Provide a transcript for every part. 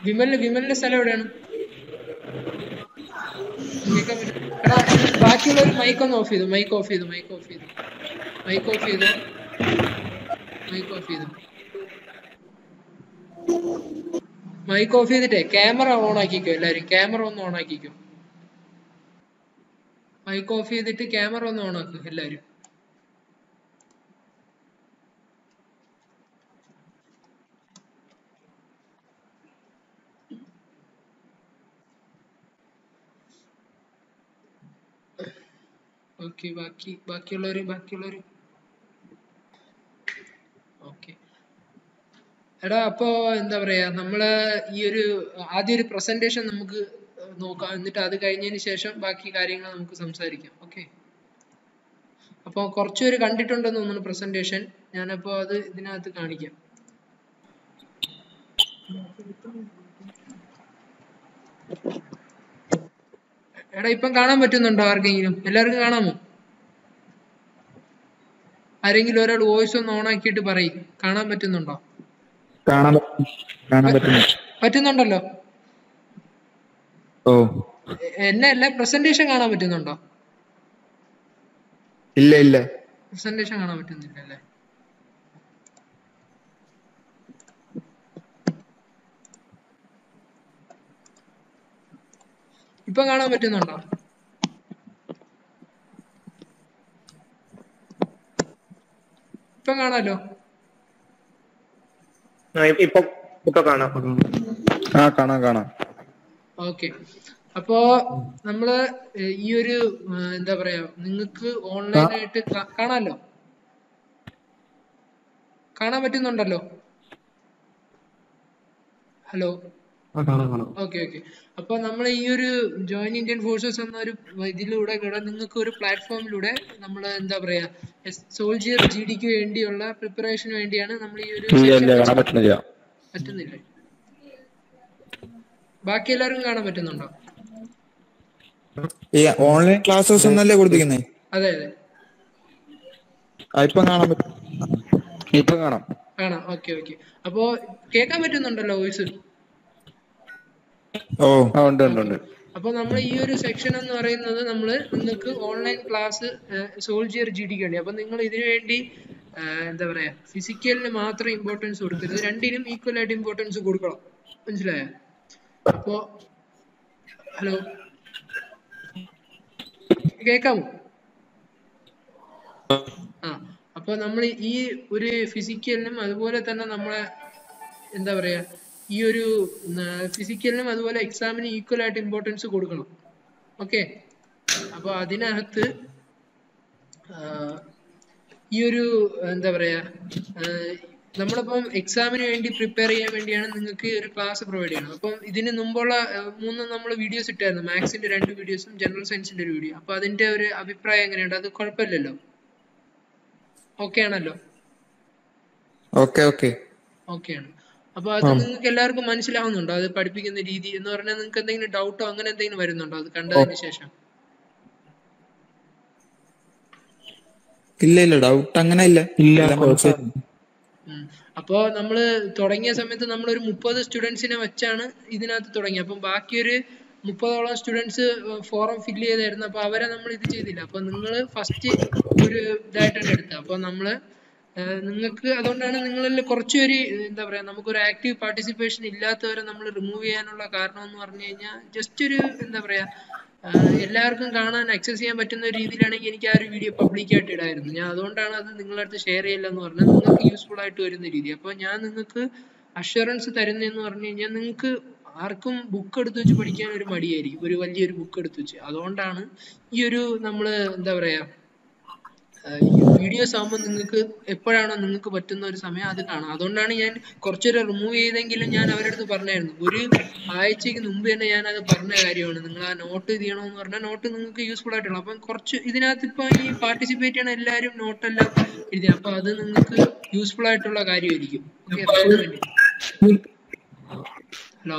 വിമലിന് വിമലിന്റെ സ്ഥലം എവിടെയാണ് കേൾക്കാൻ പറ്റും എടാ ബാക്കിയുള്ളവർ മൈക്ക് ഒന്ന് ഓഫ് ചെയ്തു മൈക്ക് ഓഫ് ചെയ്തു മൈക്ക് ഓഫ് ചെയ്തു മൈക്ക് ഓഫ് ചെയ്തു മൈക്ക് ഓഫ് ചെയ്തു മൈക്ക് ഓഫ് ചെയ്തിട്ടേ ക്യാമറ ഓൺ ആക്കിക്കോ എല്ലാരും ക്യാമറ ഒന്ന് ഓൺ ആക്കിക്കോ മൈക്ക് ഓഫ് ചെയ്തിട്ട് ക്യാമറ ഒന്ന് ഓൺ ആക്കുക എല്ലാരും ഓക്കെ ബാക്കി ബാക്കിയുള്ളവര് ബാക്കിയുള്ളവര് ഓക്കെ എടാ അപ്പോ എന്താ പറയാ നമ്മള് ഈ ഒരു ആദ്യം ഒരു പ്രസന്റേഷൻ നമുക്ക് നോക്കാം എന്നിട്ട് അത് കഴിഞ്ഞതിന് ശേഷം ബാക്കി കാര്യങ്ങൾ നമുക്ക് സംസാരിക്കാം ഓക്കെ അപ്പൊ കുറച്ചുപേര് കണ്ടിട്ടുണ്ടെന്ന് തോന്നുന്നു പ്രസന്റേഷൻ ഞാനപ്പോ അത് ഇതിനകത്ത് കാണിക്കാം എടാ ഇപ്പം കാണാൻ പറ്റുന്നുണ്ടോ ആർക്കെങ്കിലും എല്ലാവർക്കും കാണാമോ ആരെങ്കിലും ഒരാൾ വോയിസ് ഒന്ന് ഓൺ ആക്കിയിട്ട് പറയും കാണാൻ പറ്റുന്നുണ്ടോ കാണാൻ പറ്റും കാണാൻ പറ്റുന്നു പറ്റുന്നുണ്ടല്ലോ ഓ എ- എന്നെ അല്ല പ്രസന്റേഷൻ കാണാൻ പറ്റുന്നുണ്ടോ ഇല്ല ഇല്ല പ്രസന്റേഷൻ കാണാൻ പറ്റുന്നില്ല അല്ലേ ഇപ്പൊ കാണാൻ പറ്റുന്നുണ്ടോ ഇപ്പൊ കാണാലോ ആ, ഇ- ഇപ്പൊ ഇപ്പൊ കാണാം ആ കാണാം കാണാം ഓക്കെ അപ്പോ നമ്മള് ഏഹ് ഈ ഒരു ഏഹ് എന്താ പറയാ നിങ്ങൾക്ക് ഓൺലൈൻ ആയിട്ട് കാ- കാണാലോ കാണാൻ പറ്റുന്നുണ്ടല്ലോ ഹലോ കാണാം കാണാം ഓക്കെ ഓക്കെ അപ്പൊ നമ്മൾ ഈ ഒരു ജോയിൻ ഇന്ത്യൻ ഫോഴ്സസ് എന്ന ഒരു ഇതിലൂടെ കൂടെ നിങ്ങൾക്ക് ഒരു പ്ലാറ്റ്ഫോമിലൂടെ നമ്മൾ എന്താ പറയാ സോൾജിയർ ജി ഡിക്ക് വേണ്ടിയുള്ള പ്രിപ്പറേഷന് വേണ്ടിയാണ് നമ്മൾ ഈ ഒരു ഇല്ല section ഇല്ല കാണാൻ വെച്ചത്. പറ്റുന്നില്ല പറ്റുന്നില്ല ബാക്കി എല്ലാവർക്കും കാണാൻ പറ്റുന്നുണ്ടോ ഈ ഓൺലൈൻ ക്ലാസ്സസ് ഒന്നല്ലേ കൊടുത്തിരിക്കുന്നേ അതെ അതെ ആ ഇപ്പം കാണാൻ പറ്റും ഇപ്പം കാണാം കാണാം ഓക്കെ ഓക്കെ അപ്പോ കേൾക്കാൻ പറ്റുന്നുണ്ടല്ലോ വോയിസ് ഓ ആ ഉണ്ട് ഉണ്ട് ഉണ്ട് അപ്പൊ നമ്മൾ ഈ ഒരു സെക്ഷൻ എന്ന് പറയുന്നത് നമ്മൾ നിങ്ങൾക്ക് ഓൺലൈൻ ക്ലാസ് സോൾജിയർ ജി ഡിക്ക് വേണ്ടി അപ്പൊ നിങ്ങൾ ഇതിനു വേണ്ടി ആ, എന്താ പറയാ ഫിസിക്കലിന് മാത്രം ഇമ്പോർട്ടൻസ് കൊടുക്കരുത് രണ്ടിനും ഈക്വൽ ആയിട്ട് ഇമ്പോർട്ടൻസ് കൊടുക്കണം മനസ്സിലായോ അപ്പോ ഹലോ കേക്കാമോ ആ അപ്പൊ നമ്മൾ ഈ ഒരു ഫിസിക്കലിനും അതുപോലെ തന്നെ നമ്മളെ എന്താ പറയാ ഈ ഒരു ഫിസിക്കലിനും അതുപോലെ എക്സാമിന് ഈക്വൽ ആയിട്ട് ഇമ്പോർട്ടൻസ് കൊടുക്കണം ഓക്കെ അപ്പൊ അതിനകത്ത് ആഹ് ഈ ഒരു എന്താ പറയാ ആഹ് നമ്മളിപ്പം എക്സാമിന് വേണ്ടി പ്രിപ്പയർ ചെയ്യാൻ വേണ്ടിയാണ് നിങ്ങൾക്ക് ഒരു ക്ലാസ് പ്രൊവൈഡ് ചെയ്യണം അപ്പം ഇതിന് മുമ്പുള്ള ആഹ് മൂന്ന് നമ്മൾ വീഡിയോസ് ഇട്ടായിരുന്നു മാത്സിന്റെ രണ്ട് വീഡിയോസും ജനറൽ സയൻസിന്റെ ഒരു വീഡിയോ അപ്പൊ അതിന്റെ ഒരു അഭിപ്രായം എങ്ങനെയുണ്ട് അത് കുഴപ്പമില്ലല്ലോ ഓക്കെ ആണല്ലോ ഓക്കെ ഓക്കെ ഓക്കെ ആണ് അപ്പൊ അത് നിങ്ങൾക്ക് എല്ലാവർക്കും മനസ്സിലാവുന്നുണ്ടോ അത് പഠിപ്പിക്കുന്ന രീതി എന്ന് പറഞ്ഞാൽ നിങ്ങൾക്ക് എന്തെങ്കിലും ഡൗട്ടോ അങ്ങനെ എന്തെങ്കിലും വരുന്നുണ്ടോ അത് കണ്ടതിന് ശേഷം ഇല്ല ഇല്ല ഡൗട്ട് അങ്ങനെ ഇല്ല ഇല്ല, എല്ലാം മനസ്സിലായി. ഉം. അപ്പോ നമ്മള് തുടങ്ങിയ സമയത്ത് നമ്മൾ ഒരു മുപ്പത് സ്റ്റുഡൻസിനെ വെച്ചാണ് ഇതിനകത്ത് തുടങ്ങിയത് അപ്പം ബാക്കിയൊരു മുപ്പതോളം സ്റ്റുഡൻസ് ഫോറം ഫില്ല് ചെയ്തായിരുന്നു അപ്പൊ അവരെ നമ്മൾ ഇത് ചെയ്തില്ല അപ്പൊ നിങ്ങൾ ഫസ്റ്റ് ഒരു ഇതായിട്ടാണ് എടുത്തത് അപ്പൊ നമ്മള് നിങ്ങൾക്ക് അതുകൊണ്ടാണ് നിങ്ങളിൽ കുറച്ചൊരു എന്താ പറയാ നമുക്കൊരു ആക്റ്റീവ് പാർട്ടിസിപ്പേഷൻ ഇല്ലാത്തവരെ നമ്മൾ റിമൂവ് ചെയ്യാനുള്ള കാരണം എന്ന് പറഞ്ഞു കഴിഞ്ഞാൽ ജസ്റ്റ് ഒരു എന്താ പറയാ ആഹ് എല്ലാവർക്കും കാണാൻ ആക്സസ് ചെയ്യാൻ പറ്റുന്ന ഒരു രീതിയിലാണെങ്കിൽ എനിക്ക് ആ ഒരു വീഡിയോ പബ്ലിക് ആയിട്ട് ഇടായിരുന്നു ഞാൻ അതുകൊണ്ടാണ് അത് നിങ്ങളുടെ അടുത്ത് ഷെയർ ചെയ്യില്ല എന്ന് പറഞ്ഞത് നിങ്ങൾക്ക് യൂസ്ഫുൾ ആയിട്ട് വരുന്ന രീതി അപ്പോൾ ഞാൻ നിങ്ങൾക്ക് അഷുറൻസ് തരുന്നതെന്ന് പറഞ്ഞു കഴിഞ്ഞാൽ നിങ്ങൾക്ക് ആർക്കും ബുക്ക് എടുത്ത് വെച്ച് പഠിക്കാൻ ഒരു മടിയായിരിക്കും ഒരു വലിയൊരു ബുക്ക് എടുത്ത് വെച്ച് അതുകൊണ്ടാണ് ഈ ഒരു നമ്മൾ എന്താ പറയാ വീഡിയോസ് ആകുമ്പോൾ നിങ്ങൾക്ക് എപ്പോഴാണോ നിങ്ങൾക്ക് പറ്റുന്ന ഒരു സമയം അത് കാണാം അതുകൊണ്ടാണ് ഞാൻ കുറച്ചൊരു റിമൂവ് ചെയ്തെങ്കിലും ഞാൻ അവരുടെ അടുത്ത് പറഞ്ഞായിരുന്നു ഒരു ആഴ്ചക്ക് മുമ്പ് തന്നെ ഞാൻ അത് പറഞ്ഞ കാര്യമാണ് നിങ്ങൾ ആ നോട്ട് ഇത് ചെയ്യണമെന്ന് പറഞ്ഞാൽ നോട്ട് നിങ്ങൾക്ക് യൂസ്ഫുൾ ആയിട്ടുള്ള അപ്പം കുറച്ച് ഇതിനകത്ത് ഇപ്പൊ ഈ പാർട്ടിസിപ്പേറ്റ് ചെയ്യണ എല്ലാവരും നോട്ടെല്ലാം എഴുതി അപ്പൊ അത് നിങ്ങൾക്ക് യൂസ്ഫുൾ ആയിട്ടുള്ള കാര്യമായിരിക്കും ഹലോ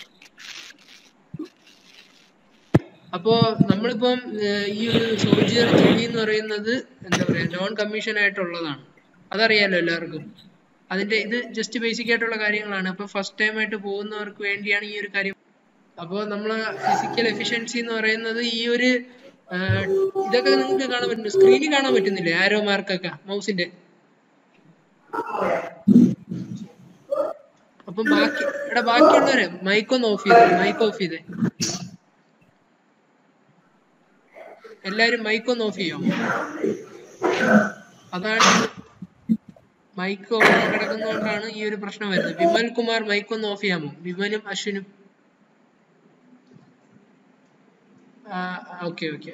അപ്പോ നമ്മളിപ്പം ഏർ ഈ ഒരു സോൾജിയർ ജി എന്ന് പറയുന്നത് എന്താ പറയാ നോൺ കമ്മീഷൻ ആയിട്ടുള്ളതാണ് അതറിയാലോ എല്ലാവർക്കും അതിന്റെ ഇത് ജസ്റ്റ് ബേസിക് ആയിട്ടുള്ള കാര്യങ്ങളാണ് അപ്പൊ ഫസ്റ്റ് ടൈം ആയിട്ട് പോകുന്നവർക്ക് വേണ്ടിയാണ് ഈ ഒരു കാര്യം അപ്പോൾ നമ്മൾ ഫിസിക്കൽ എഫിഷ്യൻസി എന്ന് പറയുന്നത് ഈ ഒരു ആ, ഇതൊക്കെ നിങ്ങൾക്ക് കാണാൻ പറ്റുന്നു സ്ക്രീനിൽ കാണാൻ പറ്റുന്നില്ലേ ആരോ മാർക്കൊക്കെ മൗസിന്റെ അപ്പം ബാക്കി എടാ ബാക്കിയുള്ളവരെ മൈക്ക് ഒന്ന് ഓഫ് ചെയ്തേ മൈക്ക് ഓഫ് ചെയ്തേ എല്ലാരും മൈക്ക് ഒന്ന് ഓഫ് ചെയ്യാമോ അതാണ് മൈക്ക് ഓഫ് കിടക്കുന്നതുകൊണ്ടാണ് ഈ ഒരു പ്രശ്നം വരുന്നത് വിമൽ കുമാർ മൈക്ക് ഒന്ന് ഓഫ് ചെയ്യാമോ വിമലും അശ്വിനും ഓക്കെ ഓക്കെ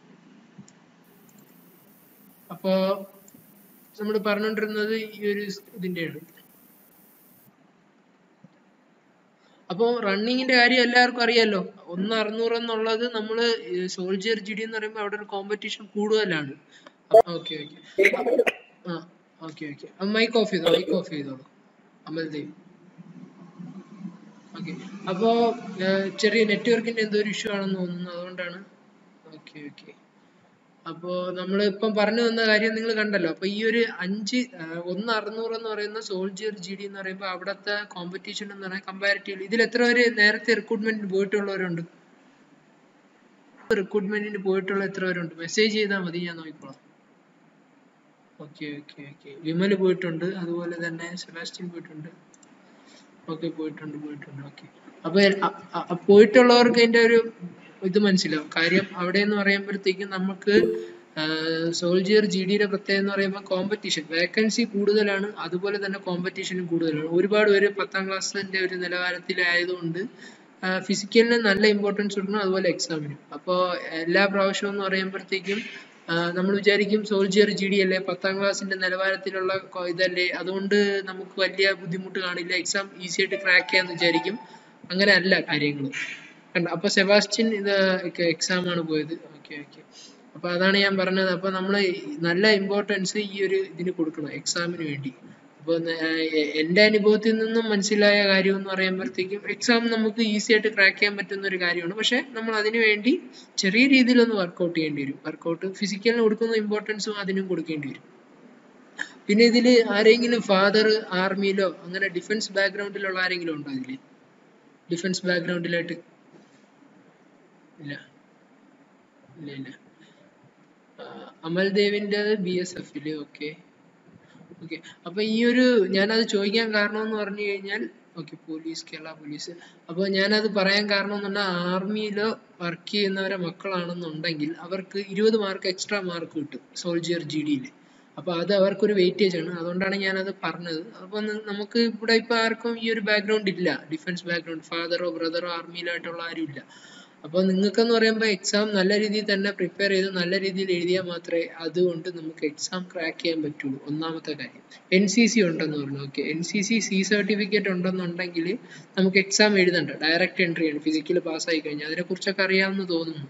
അപ്പോ നമ്മൾ പറഞ്ഞുകൊണ്ടിരുന്നത് ഈ ഒരു ഇതിന്റെയാണ് അപ്പോ റണ്ണിങ്ങിന്റെ കാര്യം എല്ലാവർക്കും അറിയാലോ ഒന്ന് അറുന്നൂറ് എന്നുള്ളത് നമ്മള് സോൾജിയർ ജി ഡി എന്ന് പറയുമ്പോൾ അവിടെ ഒരു കോമ്പറ്റീഷൻ കൂടുതലാണ് ഓക്കെ ഓക്കെ ആ ഓക്കെ ഓക്കെ മൈക്ക് ഓഫ് ചെയ്തോ മൈക്ക് ഓഫ് ചെയ്തോളൂ അമൽദേവ് ഓക്കെ അപ്പോ ഏർ ചെറിയ നെറ്റ്വർക്കിന്റെ എന്തോ ഒരു ഇഷ്യൂ ആണെന്ന് തോന്നുന്നു അതുകൊണ്ടാണ് ഓക്കെ ഓക്കെ അപ്പോ നമ്മൾ ഇപ്പം പറഞ്ഞു വന്ന കാര്യം നിങ്ങൾ കണ്ടല്ലോ അപ്പൊ ഈ ഒരു അഞ്ച് ആ, ഒന്ന് അറുന്നൂറ് എന്ന് പറയുന്ന സോൾജിയർ ജി ഡി എന്ന് പറയുമ്പോൾ അവിടുത്തെ കോമ്പറ്റീഷൻ എന്ന് പറഞ്ഞാൽ കമ്പാരിറ്റീവ്ലി ഇതിൽ എത്ര പേര് നേരത്തെ റിക്രൂട്ട്മെന്റിന് പോയിട്ടുള്ളവരുണ്ട് റിക്രൂട്ട്മെന്റിന് പോയിട്ടുള്ള എത്ര പേരുണ്ട് മെസ്സേജ് ചെയ്താൽ മതി ഞാൻ നോക്കിക്കോളാം ഓക്കെ ഓക്കെ ഓക്കെ വിമൽ പോയിട്ടുണ്ട് അതുപോലെ തന്നെ സെബാസ്റ്റ്യൻ പോയിട്ടുണ്ട് ഓക്കെ പോയിട്ടുണ്ട് പോയിട്ടുണ്ട് ഓക്കെ അപ്പൊ എ- അ- അ- അ- പോയിട്ടുള്ളവർക്ക് അതിന്റെ ഒരു ഇത് മനസ്സിലാവും കാര്യം അവിടെ എന്ന് പറയുമ്പോഴത്തേക്കും നമുക്ക് സോൾജിയർ ജി ഡിയുടെ പ്രത്യേകത എന്ന് പറയുമ്പോൾ കോമ്പറ്റീഷൻ വേക്കൻസി കൂടുതലാണ് അതുപോലെ തന്നെ കോമ്പറ്റീഷനും കൂടുതലാണ് ഒരുപാട് പേര് പത്താം ക്ലാസ്സിന്റെ ഒരു നിലവാരത്തിലായതുകൊണ്ട് ഫിസിക്കലിന് നല്ല ഇമ്പോർട്ടൻസ് കൊടുക്കണം അതുപോലെ എക്സാമിനും അപ്പോൾ എല്ലാ പ്രാവശ്യവും എന്ന് പറയുമ്പോഴത്തേക്കും നമ്മൾ വിചാരിക്കും സോൾജിയർ ജി ഡി അല്ലേ പത്താം ക്ലാസ്സിന്റെ നിലവാരത്തിലുള്ള കൊ- ഇതല്ലേ അതുകൊണ്ട് നമുക്ക് വലിയ ബുദ്ധിമുട്ട് കാണില്ല എക്സാം ഈസി ആയിട്ട് ക്രാക്ക് ചെയ്യാന്ന് വിചാരിക്കും അങ്ങനെ അല്ല കാര്യങ്ങൾ കണ്ട അപ്പൊ സെബാസ്റ്റ്യൻ ഇത് എക്സാം ആണ് പോയത് ഓക്കെ ഓക്കെ അപ്പൊ അതാണ് ഞാൻ പറഞ്ഞത് അപ്പൊ നമ്മൾ നല്ല ഇമ്പോർട്ടൻസ് ഈ ഒരു ഇതിന് കൊടുക്കണം എക്സാമിന് വേണ്ടി അപ്പൊ ന- എ- എന്റെ അനുഭവത്തിൽ നിന്നും മനസ്സിലായ കാര്യം എന്ന് പറയുമ്പോഴത്തേക്കും എക്സാം നമുക്ക് ഈസി ആയിട്ട് ക്രാക്ക് ചെയ്യാൻ പറ്റുന്ന ഒരു കാര്യമാണ് പക്ഷെ നമ്മൾ അതിനു വേണ്ടി ചെറിയ രീതിയിൽ ഒന്ന് വർക്കൗട്ട് ചെയ്യേണ്ടി വരും വർക്കൗട്ട് ഫിസിക്കലിന് കൊടുക്കുന്ന ഇമ്പോർട്ടൻസും അതിനും കൊടുക്കേണ്ടി വരും പിന്നെ ഇതില് ആരെങ്കിലും ഫാദർ ആർമിയിലോ അങ്ങനെ ഡിഫൻസ് ബാക്ക്ഗ്രൗണ്ടിലുള്ള ആരെങ്കിലും ഉണ്ടോ ഇതില് ഡിഫൻസ് ബാക്ക്ഗ്രൗണ്ടിലായിട്ട് ഇല്ല ഇല്ല ഇല്ല ആ, അമൽദേവിന്റെ ബി എസ് എഫില് ഓക്കെ ഓക്കെ അപ്പൊ ഈ ഒരു ഞാനത് ചോദിക്കാൻ കാരണം എന്ന് പറഞ്ഞു കഴിഞ്ഞാൽ ഓക്കെ പോലീസ് കേരള പോലീസ് അപ്പൊ ഞാനത് പറയാൻ കാരണം എന്ന് പറഞ്ഞാൽ ആർമിയിലോ വർക്ക് ചെയ്യുന്നവരെ മക്കളാണെന്നുണ്ടെങ്കിൽ അവർക്ക് ഇരുപത് മാർക്ക് എക്സ്ട്രാ മാർക്ക് കിട്ടും സോൾജിയർ ജി ഡിയിൽ അപ്പൊ അത് അവർക്കൊരു വെയിറ്റേജ് ആണ് അതുകൊണ്ടാണ് ഞാനത് പറഞ്ഞത് അപ്പൊ ന- നമുക്ക് ഇവിടെ ഇപ്പൊ ആർക്കും ഈ ഒരു ബാക്ക്ഗ്രൗണ്ട് ഇല്ല ഡിഫൻസ് ബാക്ക്ഗ്രൗണ്ട് ഫാദറോ ബ്രദറോ ആർമിയിലായിട്ടുള്ള ആരും ഇല്ല അപ്പോൾ നിങ്ങൾക്കെന്ന് പറയുമ്പോൾ എക്സാം നല്ല രീതിയിൽ തന്നെ പ്രിപ്പയർ ചെയ്ത് നല്ല രീതിയിൽ എഴുതിയാൽ മാത്രമേ അതുകൊണ്ട് നമുക്ക് എക്സാം ക്രാക്ക് ചെയ്യാൻ പറ്റുള്ളൂ ഒന്നാമത്തെ കാര്യം എൻ സി സി ഉണ്ടെന്ന് പറഞ്ഞു okay N C C C certificate ഉണ്ടെന്നുണ്ടെങ്കിൽ നമുക്ക് എക്സാം എഴുതണ്ട ഡയറക്റ്റ് എൻട്രി ആണ് ഫിസിക്കൽ പാസ്സായി കഴിഞ്ഞാൽ അതിനെക്കുറിച്ചൊക്കെ അറിയാമെന്ന് തോന്നുന്നു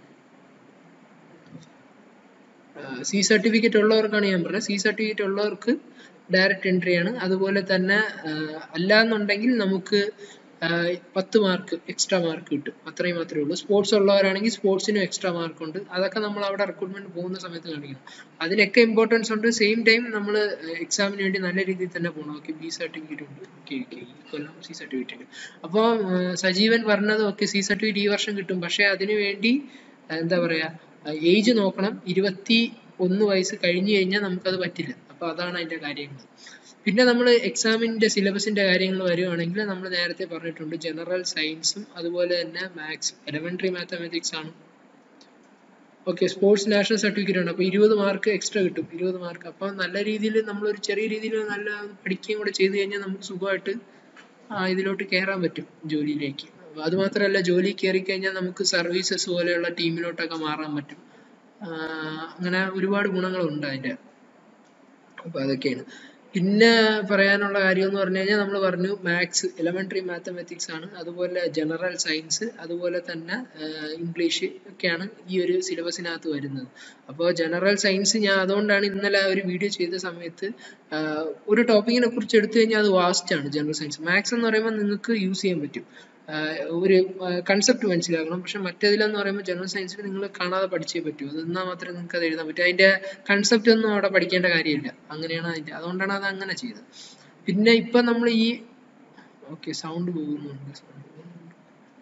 സി സർട്ടിഫിക്കറ്റ് ഉള്ളവർക്കാണ് ഞാൻ പറഞ്ഞത് സി സർട്ടിഫിക്കറ്റ് ഉള്ളവർക്ക് ഡയറക്റ്റ് എൻട്രി ആണ് അതുപോലെ തന്നെ അല്ല എന്നുണ്ടെങ്കിൽ നമുക്ക് ആഹ് പത്ത് മാർക്ക് എക്സ്ട്രാ മാർക്ക് കിട്ടും അത്രയും മാത്രമേ ഉള്ളൂ സ്പോർട്സ് ഉള്ളവരാണെങ്കിൽ സ്പോർട്സിനും എക്സ്ട്രാ മാർക്ക് ഉണ്ട് അതൊക്കെ നമ്മൾ അവിടെ റിക്രൂട്ട്മെന്റ് പോകുന്ന സമയത്ത് കാണിക്കണം അതിനൊക്കെ ഇമ്പോർട്ടൻസ് ഉണ്ട് സെയിം ടൈം നമ്മൾ എക്സാമിന് വേണ്ടി നല്ല രീതിയിൽ തന്നെ പോകണം ഓക്കെ ബി സർട്ടിഫിക്കറ്റ് ഉണ്ട് ഓക്കെ ഓക്കെ ഈ കൊല്ലം സി സർട്ടിഫിക്കറ്റ് അപ്പോൾ സജീവൻ പറഞ്ഞത് ഓക്കെ സി സർട്ടിഫിക്കറ്റ് ഈ വർഷം കിട്ടും പക്ഷേ അതിനു വേണ്ടി ആ, എന്താ പറയാ ഏജ് നോക്കണം ഇരുപത്തി ഒന്ന് വയസ്സ് കഴിഞ്ഞു കഴിഞ്ഞാൽ നമുക്കത് പറ്റില്ല അപ്പൊ അതാണ് അതിന്റെ കാര്യങ്ങൾ പിന്നെ നമ്മൾ എക്സാമിന്റെ സിലബസിന്റെ കാര്യങ്ങൾ വരുവാണെങ്കിൽ നമ്മൾ നേരത്തെ പറഞ്ഞിട്ടുണ്ട് ജനറൽ സയൻസും അതുപോലെ തന്നെ മാത്സ് എലമെന്ററി മാത്തമാറ്റിക്സ് ആണ് ഓക്കെ സ്പോർട്സ് നാഷണൽ സർട്ടിഫിക്കറ്റ് ഉണ്ട് അപ്പോൾ ഇരുപത് മാർക്ക് എക്സ്ട്രാ കിട്ടും ഇരുപത് മാർക്ക് അപ്പോൾ നല്ല രീതിയിൽ നമ്മളൊരു ചെറിയ രീതിയിൽ നല്ല പഠിക്കുകയും കൂടെ ചെയ്ത് കഴിഞ്ഞാൽ നമുക്ക് സുഖമായിട്ട് ആ, ഇതിലോട്ട് കയറാൻ പറ്റും ജോലിയിലേക്ക് അത് മാത്രമല്ല ജോലി കയറി കഴിഞ്ഞാൽ നമുക്ക് സർവീസസ് പോലെയുള്ള ടീമിലോട്ടൊക്കെ മാറാൻ പറ്റും ആ, അങ്ങനെ ഒരുപാട് ഗുണങ്ങളുണ്ട് അതിൻ്റെ അപ്പോൾ അതൊക്കെയാണ് പിന്നെ പറയാനുള്ള കാര്യം എന്ന് പറഞ്ഞു കഴിഞ്ഞാൽ നമ്മൾ പറഞ്ഞു മാത്സ് എലമെന്ററി മാത്തമാറ്റിക്സ് ആണ് അതുപോലെ ജനറൽ സയൻസ് അതുപോലെ തന്നെ ഇംഗ്ലീഷ് ഒക്കെയാണ് ഈ ഒരു സിലബസിനകത്ത് വരുന്നത് അപ്പോൾ ജനറൽ സയൻസ് ഞാൻ അതുകൊണ്ടാണ് ഇന്നലെ ആ ഒരു വീഡിയോ ചെയ്ത സമയത്ത് ആഹ് ഒരു ടോപ്പിക്കിനെ കുറിച്ച് എടുത്തു കഴിഞ്ഞാൽ അത് വാസ്റ്റ് ആണ് ജനറൽ സയൻസ് മാത്സ് എന്ന് പറയുമ്പോൾ നിങ്ങൾക്ക് യൂസ് ചെയ്യാൻ പറ്റും ആഹ് ഒരു കൺസെപ്റ്റ് മനസ്സിലാക്കണം പക്ഷെ മറ്റേതിലെന്ന് പറയുമ്പോൾ ജനറൽ സയൻസിൽ നിങ്ങൾ കാണാതെ പഠിച്ചേ പറ്റൂ അത് എന്നാൽ മാത്രമേ നിങ്ങൾക്ക് അത് എഴുതാൻ പറ്റൂ അതിന്റെ കൺസെപ്റ്റ് ഒന്നും അവിടെ പഠിക്കേണ്ട കാര്യമില്ല അങ്ങനെയാണ് അതിന്റെ അതുകൊണ്ടാണ് അത് അങ്ങനെ ചെയ്തത് പിന്നെ ഇപ്പൊ നമ്മൾ ഈ ഓക്കെ സൗണ്ട് പോകുന്നുണ്ട് സൗണ്ട് പോകുന്നുണ്ട്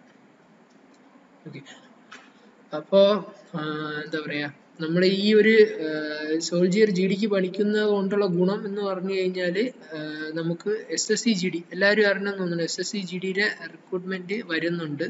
ഓക്കെ അപ്പോ ആ, എന്താ പറയാ നമ്മൾ ഈ ഒരു സോൾജിയർ ജി ഡിക്ക് പഠിക്കുന്നത് കൊണ്ടുള്ള ഗുണം എന്ന് പറഞ്ഞു കഴിഞ്ഞാൽ നമുക്ക് S S C G D എല്ലാവരും അറിയണമെന്ന് തോന്നുന്നു എസ് എസ് സി ജി ഡിയുടെ റിക്രൂട്ട്മെന്റ് വരുന്നുണ്ട്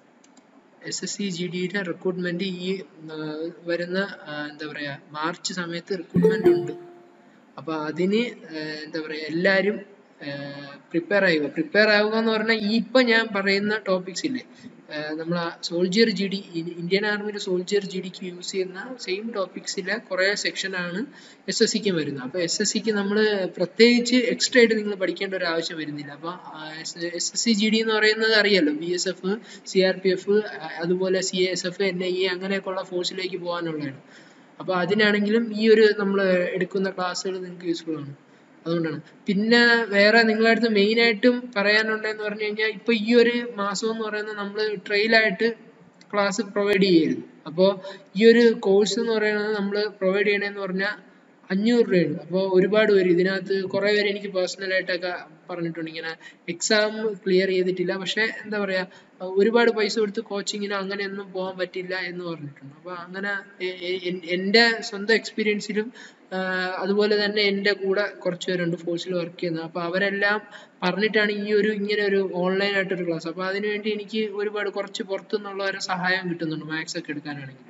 എസ് എസ് സി ജി ഡിയുടെ റിക്രൂട്ട്മെന്റ് ഈ ആ, വരുന്ന ആ, എന്താ പറയാ മാർച്ച് സമയത്ത് റിക്രൂട്ട്മെന്റ് ഉണ്ട് അപ്പൊ അതിന് ആ, എന്താ പറയാ എല്ലാരും പ്രിപ്പയർ ആവുക പ്രിപ്പയർ ആവുക എന്ന് പറഞ്ഞാൽ ഈ ഇപ്പൊ ഞാൻ പറയുന്ന ടോപ്പിക്സ് ഇല്ലേ നമ്മൾ സോൾജിയർ ജി ഡി ഇന്ത്യൻ ആർമിയിൽ സോൾജിയർ ജി ഡിക്ക് യൂസ് ചെയ്യുന്ന സെയിം ടോപ്പിക്സിലെ കുറെ സെക്ഷൻ ആണ് എസ് എസ് സിക്ക് വരുന്നത് അപ്പൊ എസ് എസ് സിക്ക് നമ്മൾ പ്രത്യേകിച്ച് എക്സ്ട്രാ ആയിട്ട് നിങ്ങൾ പഠിക്കേണ്ട ഒരു ആവശ്യം വരുന്നില്ല അപ്പൊ S S C G D എന്ന് പറയുന്നത് അറിയാലോ B S F C R P F അതുപോലെ C S F N I A അങ്ങനെയൊക്കെയുള്ള ഫോഴ്സിലേക്ക് പോകാനുള്ളതാണ് അപ്പൊ അതിനാണെങ്കിലും ഈ ഒരു നമ്മൾ എടുക്കുന്ന ക്ലാസ്സുകൾ നിങ്ങൾക്ക് യൂസ്ഫുൾ ആണ് അതുകൊണ്ടാണ് പിന്നെ വേറെ നിങ്ങളുടെ അടുത്ത് മെയിൻ ആയിട്ടും പറയാനുള്ളതെന്ന് പറഞ്ഞു കഴിഞ്ഞാൽ ഇപ്പൊ ഈ ഒരു മാസം എന്ന് പറയുന്നത് നമ്മൾ ട്രെയിലായിട്ട് ക്ലാസ് പ്രൊവൈഡ് ചെയ്യായിരുന്നു അപ്പോൾ ഈ ഒരു കോഴ്സ് എന്ന് പറയുന്നത് നമ്മൾ പ്രൊവൈഡ് ചെയ്യണമെന്ന് പറഞ്ഞാൽ അഞ്ഞൂറ് രൂപയാണ് അപ്പോൾ ഒരുപാട് പേര് ഇതിനകത്ത് കുറേ പേര് എനിക്ക് പേഴ്സണൽ ആയിട്ടൊക്കെ പറഞ്ഞിട്ടുണ്ട് ഇങ്ങനെ എക്സാം ക്ലിയർ ചെയ്തിട്ടില്ല പക്ഷെ എന്താ പറയാ അഹ് ഒരുപാട് പൈസ കൊടുത്ത് കോച്ചിങ്ങിനോ അങ്ങനെയൊന്നും പോകാൻ പറ്റില്ല എന്ന് പറഞ്ഞിട്ടുണ്ട് അപ്പൊ അങ്ങനെ എ- എ- എൻ- എൻ്റെ സ്വന്തം എക്സ്പീരിയൻസിലും അതുപോലെ തന്നെ എൻ്റെ കൂടെ കുറച്ച് പേരുണ്ട് ഫോഴ്സിൽ വർക്ക് ചെയ്യുന്നത് അപ്പൊ അവരെല്ലാം പറഞ്ഞിട്ടാണ് ഈ ഒരു ഇങ്ങനെ ഒരു ഓൺലൈൻ ആയിട്ടൊരു ക്ലാസ് അപ്പൊ അതിനുവേണ്ടി എനിക്ക് ഒരുപാട് കുറച്ച് പുറത്തുനിന്നുള്ള ഒരു സഹായം കിട്ടുന്നുണ്ട് മാത്സ് ഒക്കെ എടുക്കാനാണെങ്കിൽ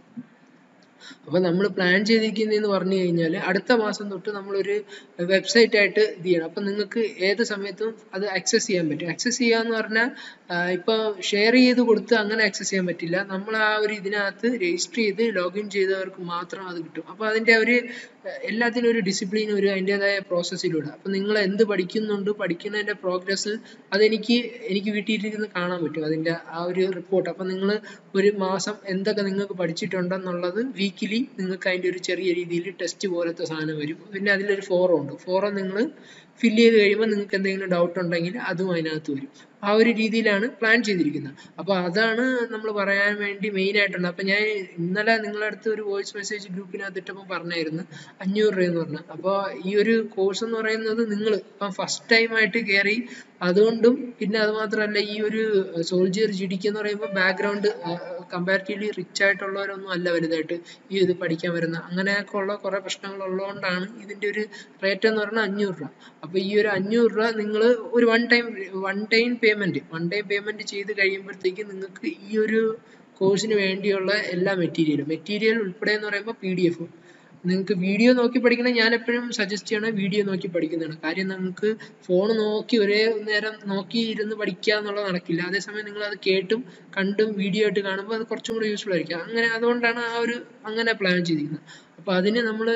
അപ്പൊ നമ്മൾ പ്ലാൻ ചെയ്തിരിക്കുന്നതെന്ന് പറഞ്ഞു കഴിഞ്ഞാൽ അടുത്ത മാസം തൊട്ട് നമ്മളൊരു വെബ്സൈറ്റ് ആയിട്ട് ഇത് ചെയ്യണം അപ്പൊ നിങ്ങൾക്ക് ഏത് സമയത്തും അത് ആക്സസ് ചെയ്യാൻ പറ്റും ആക്സസ് ചെയ്യാന്ന് പറഞ്ഞാൽ ഇപ്പൊ ഷെയർ ചെയ്ത് കൊടുത്ത് അങ്ങനെ ആക്സസ് ചെയ്യാൻ പറ്റില്ല നമ്മൾ ആ ഒരു ഇതിനകത്ത് രജിസ്റ്റർ ചെയ്ത് ലോഗിൻ ചെയ്തവർക്ക് മാത്രം അത് കിട്ടും അപ്പൊ അതിന്റെ ഒരു ഏർ എല്ലാത്തിനും ഒരു ഡിസിപ്ലിൻ ഒരു അതിൻ്റെതായ പ്രോസസ്സിലൂടെ അപ്പൊ നിങ്ങൾ എന്ത് പഠിക്കുന്നുണ്ട് പഠിക്കുന്നതിന്റെ പ്രോഗ്രസ് അതെനിക്ക് എനിക്ക് വീട്ടിലിരുന്ന് കാണാൻ പറ്റും അതിന്റെ ആ ഒരു റിപ്പോർട്ട് അപ്പൊ നിങ്ങൾ ഒരു മാസം എന്തൊക്കെ നിങ്ങൾക്ക് പഠിച്ചിട്ടുണ്ടെന്നുള്ളത് വീക്കിലി നിങ്ങൾക്ക് അതിന്റെ ഒരു ചെറിയ രീതിയിൽ ടെസ്റ്റ് പോലത്തെ സാധനം വരും പിന്നെ അതിലൊരു ഫോറം ഉണ്ട് ഫോറം നിങ്ങൾ ഫില്ല് ചെയ്ത് കഴിയുമ്പോൾ നിങ്ങൾക്ക് എന്തെങ്കിലും ഡൗട്ട് ഉണ്ടെങ്കിൽ അതും അതിനകത്ത് വരും ആ ഒരു രീതിയിലാണ് പ്ലാൻ ചെയ്തിരിക്കുന്നത് അപ്പൊ അതാണ് നമ്മൾ പറയാൻ വേണ്ടി മെയിൻ ആയിട്ടുണ്ട് അപ്പൊ ഞാൻ ഇന്നലെ നിങ്ങളുടെ അടുത്ത് ഒരു വോയിസ് മെസ്സേജ് ഗ്രൂപ്പിനകത്ത് ഇട്ടപ്പോൾ പറഞ്ഞായിരുന്നു അഞ്ഞൂറ് രൂപ എന്ന് പറഞ്ഞു അപ്പോൾ ഈ ഒരു കോഴ്സ് എന്ന് പറയുന്നത് നിങ്ങൾ ഇപ്പം ഫസ്റ്റ് ടൈം ആയിട്ട് കയറി അതുകൊണ്ടും പിന്നെ അത് മാത്രമല്ല ഈ ഒരു സോൾജിയർ ജിഡിക്ക് എന്ന് പറയുമ്പോൾ ബാക്ക്ഗ്രൗണ്ട് കമ്പാരിറ്റീവ്ലി റിച്ച് ആയിട്ടുള്ളവരൊന്നും അല്ല വലുതായിട്ട് ഈ ഇത് പഠിക്കാൻ വരുന്ന അങ്ങനെയൊക്കെ ഉള്ള കുറെ പ്രശ്നങ്ങൾ ഉള്ളതുകൊണ്ടാണ് ഇതിന്റെ ഒരു റേറ്റ് എന്ന് പറഞ്ഞാൽ അഞ്ഞൂറ് രൂപ അപ്പൊ ഈ ഒരു അഞ്ഞൂറ് രൂപ നിങ്ങൾ ഒരു one time one time payment one time payment ചെയ്ത് കഴിയുമ്പോഴത്തേക്ക് നിങ്ങൾക്ക് ഈ ഒരു കോഴ്സിന് വേണ്ടിയുള്ള എല്ലാ മെറ്റീരിയലും മെറ്റീരിയൽ ഉൾപ്പെടെ എന്ന് പറയുമ്പോൾ പി ഡി എഫ് നിങ്ങൾക്ക് വീഡിയോ നോക്കി പഠിക്കണം ഞാൻ എപ്പോഴും സജസ്റ്റ് ചെയ്യണത് വീഡിയോ നോക്കി പഠിക്കുന്നതാണ് കാര്യം നിങ്ങൾക്ക് ഫോൺ നോക്കി ഒരേ നേരം നോക്കി ഇരുന്ന് പഠിക്കുക എന്നുള്ളത് നടക്കില്ല അതേസമയം നിങ്ങൾ അത് കേട്ടും കണ്ടും വീഡിയോ ആയിട്ട് കാണുമ്പോൾ അത് കുറച്ചും കൂടി യൂസ്ഫുൾ ആയിരിക്കും അങ്ങനെ അതുകൊണ്ടാണ് ആ ഒരു അങ്ങനെ പ്ലാൻ ചെയ്തിരിക്കുന്നത് അപ്പൊ അതിന് നമ്മൾ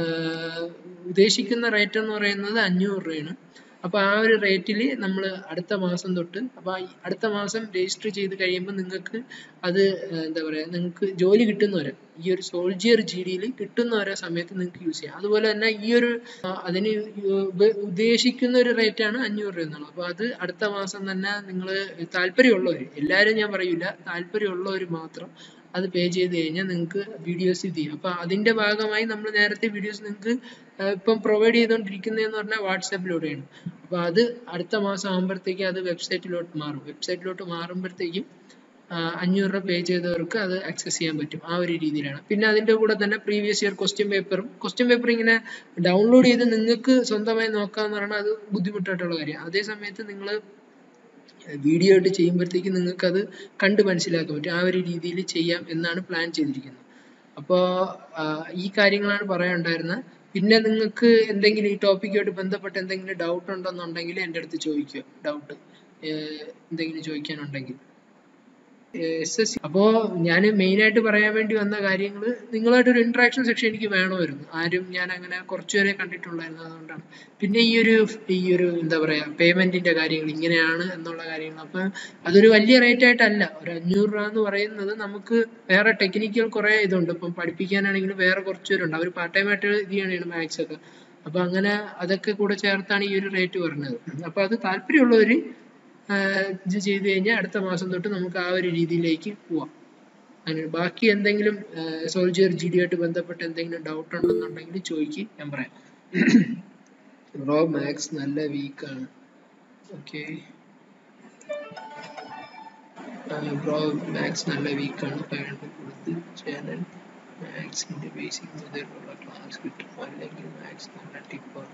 ഉദ്ദേശിക്കുന്ന റേറ്റ് എന്ന് പറയുന്നത് അഞ്ഞൂറ് രൂപയാണ് അപ്പൊ ആ ഒരു റേറ്റിൽ നമ്മൾ അടുത്ത മാസം തൊട്ട് അപ്പൊ ഈ അടുത്ത മാസം രജിസ്റ്റർ ചെയ്ത് കഴിയുമ്പോൾ നിങ്ങൾക്ക് അത് ഏർ എന്താ പറയാ നിങ്ങൾക്ക് ജോലി കിട്ടുന്നവരെ ഈ ഒരു സോൾജിയർ ജി ഡിയിൽ കിട്ടുന്നവരെ സമയത്ത് നിങ്ങൾക്ക് യൂസ് ചെയ്യാം അതുപോലെ തന്നെ ഈ ഒരു ആ, അതിന് യു- ഉപ- ഉദ്ദേശിക്കുന്ന ഒരു റേറ്റ് ആണ് അഞ്ഞൂറ് രൂപ എന്നുള്ളത് അപ്പൊ അത് അടുത്ത മാസം തന്നെ നിങ്ങൾ താല്പര്യമുള്ളവർ എല്ലാവരും ഞാൻ പറയൂല താല്പര്യമുള്ളവർ മാത്രം അത് പേ ചെയ്ത് കഴിഞ്ഞാൽ നിങ്ങൾക്ക് വീഡിയോസ് ഇത് ചെയ്യും അപ്പൊ അതിന്റെ ഭാഗമായി നമ്മൾ നേരത്തെ വീഡിയോസ് നിങ്ങൾക്ക് ഇപ്പം പ്രൊവൈഡ് ചെയ്തുകൊണ്ടിരിക്കുന്നതെന്ന് പറഞ്ഞാൽ വാട്സാപ്പിലൂടെയാണ് അപ്പൊ അത് അടുത്ത മാസം ആകുമ്പോഴത്തേക്ക് അത് വെബ്സൈറ്റിലോട്ട് മാറും വെബ്സൈറ്റിലോട്ട് മാറുമ്പോഴത്തേക്കും ആഹ് അഞ്ഞൂറ് രൂപ പേ ചെയ്തവർക്ക് അത് ആക്സസ് ചെയ്യാൻ പറ്റും ആ ഒരു രീതിയിലാണ് പിന്നെ അതിന്റെ കൂടെ തന്നെ പ്രീവിയസ് ഇയർ ക്വസ്റ്റ്യൻ പേപ്പറും ക്വസ്റ്റ്യൻ പേപ്പർ ഇങ്ങനെ ഡൗൺലോഡ് ചെയ്ത് നിങ്ങൾക്ക് സ്വന്തമായി നോക്കാന്ന് പറഞ്ഞാൽ അത് ബുദ്ധിമുട്ടായിട്ടുള്ള കാര്യം അതേ സമയത്ത് നിങ്ങൾ വീഡിയോ ആയിട്ട് ചെയ്യുമ്പോഴത്തേക്ക് നിങ്ങൾക്ക് അത് കണ്ട് മനസ്സിലാക്കാൻ പറ്റും ആ ഒരു രീതിയിൽ ചെയ്യാം എന്നാണ് പ്ലാൻ ചെയ്തിരിക്കുന്നത് അപ്പോൾ ഈ കാര്യങ്ങളാണ് പറയാനുണ്ടായിരുന്നത് പിന്നെ നിങ്ങൾക്ക് എന്തെങ്കിലും ഈ ടോപ്പിക്കുമായിട്ട് ബന്ധപ്പെട്ട് എന്തെങ്കിലും ഡൗട്ട് ഉണ്ടെന്നുണ്ടെങ്കിൽ എൻ്റെ അടുത്ത് ചോദിക്കുക ഡൗട്ട് എന്തെങ്കിലും ചോദിക്കാനുണ്ടെങ്കിൽ എസ് എസ് അപ്പോ ഞാൻ മെയിൻ ആയിട്ട് പറയാൻ വേണ്ടി വന്ന കാര്യങ്ങൾ നിങ്ങളായിട്ട് ഒരു ഇന്ററാക്ഷൻ സെക്ഷൻ എനിക്ക് വേണമായിരുന്നു ആരും ഞാൻ അങ്ങനെ കുറച്ചുപേരെ കണ്ടിട്ടുള്ളായിരുന്നു അതുകൊണ്ടാണ് പിന്നെ ഈ ഒരു ഈ ഒരു എന്താ പറയാ പേയ്മെന്റിന്റെ കാര്യങ്ങൾ ഇങ്ങനെയാണ് എന്നുള്ള കാര്യങ്ങൾ അപ്പൊ അതൊരു വലിയ റേറ്റ് ആയിട്ടല്ല ഒരു അഞ്ഞൂറ് രൂപ എന്ന് പറയുന്നത് നമുക്ക് വേറെ ടെക്നിക്കൽ കുറെ ഇതുണ്ട് ഇപ്പം പഠിപ്പിക്കാനാണെങ്കിലും വേറെ കുറച്ച് പേരുണ്ട് അവർ പാർട്ട് ടൈം ആയിട്ട് ഇത് ചെയ്യണതാണ് മാത്സ് ഒക്കെ അപ്പൊ അങ്ങനെ അതൊക്കെ കൂടെ ചേർത്താണ് ഈ ഒരു റേറ്റ് പറഞ്ഞത് അപ്പൊ അത് താല്പര്യമുള്ളവര് ആഹ് ഇത് ചെയ്ത് കഴിഞ്ഞാൽ അടുത്ത മാസം തൊട്ട് നമുക്ക് ആ ഒരു രീതിയിലേക്ക് പോവാം അങ്ങനെ ബാക്കി എന്തെങ്കിലും സോൾജിയർ ജി ഡി ആയിട്ട് ബന്ധപ്പെട്ട് എന്തെങ്കിലും ഡൗട്ട് ഉണ്ടെന്നുണ്ടെങ്കിൽ ചോദിക്ക് ഞാൻ പറയാം ബ്രോ മാത്സ് നല്ല വീക്കാണ് ഓക്കെ ബ്രോ മാത്സ് നല്ല വീക്കാണ് പഴണ്ട് കൊടുത്ത് ചാനൽ മാത്സിന്റെ ബേസിക് മുതലുള്ള ക്ലാസ് കിട്ടും അല്ലെങ്കിൽ മാത്സ് നല്ല ടിപ്പാണ്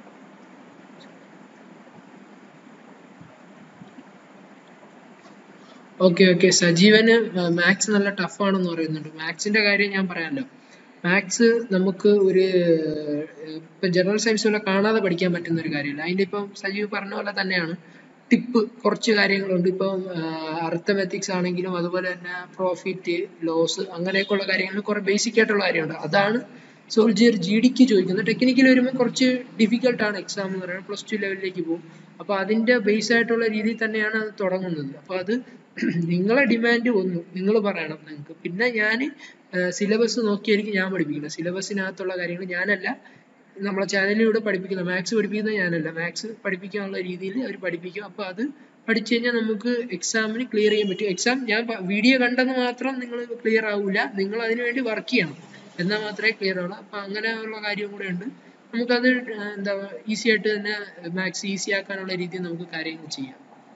ഓക്കെ ഓക്കെ സജീവന് മാത്സ് നല്ല ടഫ് ആണെന്ന് പറയുന്നുണ്ട് മാത്സിന്റെ കാര്യം ഞാൻ പറയാമല്ലോ മാത്സ് നമുക്ക് ഒരു ഇപ്പൊ ജനറൽ സയൻസ് പോലെ കാണാതെ പഠിക്കാൻ പറ്റുന്ന ഒരു കാര്യമല്ല അതിന്റെ ഇപ്പം സജീവ് പറഞ്ഞ പോലെ തന്നെയാണ് ടിപ്പ് കുറച്ച് കാര്യങ്ങളുണ്ട് ഇപ്പം അർത്ഥമെറ്റിക്സ് ആണെങ്കിലും അതുപോലെ തന്നെ പ്രോഫിറ്റ് ലോസ് അങ്ങനെയൊക്കെയുള്ള കാര്യങ്ങൾ കുറെ ബേസിക് ആയിട്ടുള്ള കാര്യമുണ്ട് അതാണ് സോൾജിയർ ജി ഡിക്ക് ചോദിക്കുന്നത് ടെക്നിക്കൽ വരുമ്പോൾ കുറച്ച് ഡിഫിക്കൽട്ട് ആണ് എക്സാം എന്ന് പറയുന്നത് പ്ലസ് ടു ലെവലിലേക്ക് പോകും അപ്പോൾ അതിന്റെ ബേസ് ആയിട്ടുള്ള രീതിയിൽ തന്നെയാണ് അത് തുടങ്ങുന്നത് അപ്പോൾ അത് നിങ്ങളെ ഡിമാൻഡ് ഒന്ന് നിങ്ങൾ പറയണം നിങ്ങൾക്ക് പിന്നെ ഞാൻ സിലബസ് നോക്കിയായിരിക്കും ഞാൻ പഠിപ്പിക്കുന്നത് സിലബസിനകത്തുള്ള കാര്യങ്ങൾ ഞാനല്ല നമ്മളെ ചാനലിലൂടെ പഠിപ്പിക്കുന്ന മാത്സ് പഠിപ്പിക്കുന്നത് ഞാനല്ല മാത്സ് പഠിപ്പിക്കാനുള്ള രീതിയിൽ അവർ പഠിപ്പിക്കും അപ്പോൾ അത് പഠിച്ചു കഴിഞ്ഞാൽ നമുക്ക് എക്സാമിന് ക്ലിയർ ചെയ്യാൻ പറ്റും എക്സാം ഞാൻ വീഡിയോ കണ്ടെന്ന് മാത്രം നിങ്ങൾ ക്ലിയർ ആവില്ല നിങ്ങൾ അതിനു വേണ്ടി വർക്ക് ചെയ്യണം എന്നാൽ മാത്രമേ ക്ലിയർ ആവുള്ളൂ അപ്പം അങ്ങനെയുള്ള കാര്യം കൂടെ ഉണ്ട് നമുക്കത് എന്താ ഈസി ആയിട്ട് തന്നെ മാത്സ് ഈസി ആക്കാനുള്ള രീതിയിൽ നമുക്ക് കാര്യങ്ങൾ ചെയ്യാം